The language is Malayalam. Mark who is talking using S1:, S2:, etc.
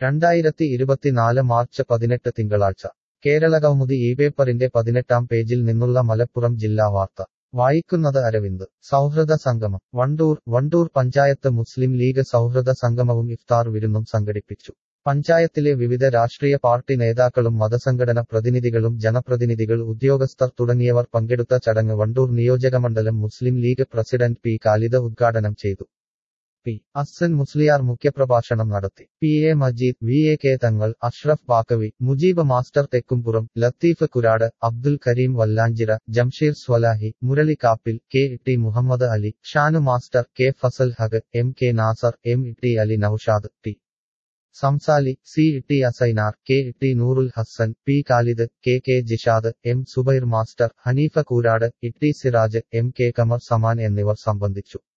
S1: രണ്ടായിരത്തി ഇരുപത്തിനാല് മാർച്ച് പതിനെട്ട് തിങ്കളാഴ്ച കേരള കൗമുദി ഈ പേപ്പറിന്റെ പതിനെട്ടാം പേജിൽ നിന്നുള്ള മലപ്പുറം ജില്ലാ വാർത്ത വായിക്കുന്നത് അരവിന്ദ് സൗഹൃദ സംഗമം വണ്ടൂർ വണ്ടൂർ പഞ്ചായത്ത് മുസ്ലിം ലീഗ് സൗഹൃദ സംഗമവും ഇഫ്താർ വിരുന്നും സംഘടിപ്പിച്ചു പഞ്ചായത്തിലെ വിവിധ രാഷ്ട്രീയ പാർട്ടി നേതാക്കളും മതസംഘടന പ്രതിനിധികളും ജനപ്രതിനിധികൾ ഉദ്യോഗസ്ഥർ തുടങ്ങിയവർ പങ്കെടുത്ത ചടങ്ങ് വണ്ടൂർ നിയോജകമണ്ഡലം മുസ്ലിം ലീഗ് പ്രസിഡന്റ് പി കാലിദ ഉദ്ഘാടനം ചെയ്തു പി അസ്സൻ മുസ്ലിയാർ മുഖ്യപ്രഭാഷണം നടത്തി P A Majeed V A K Thangal Ashraf Baqavi Mujeeb master Thekkumpuram Latheef Kurad Abdul Kareem Vallanchira Jamsheer Swalahi Murali Kappil K T Muhammad Ali Shanu master K Fazal Haq M K Nasar M T Ali Noushad T Samsali C T Asainar K T Noorul Hasan P Khalid K K Jishad M Zubair master Haneefa Koorad E T Siraj M K Qamar Saman എന്നിവർ സംബന്ധിച്ചു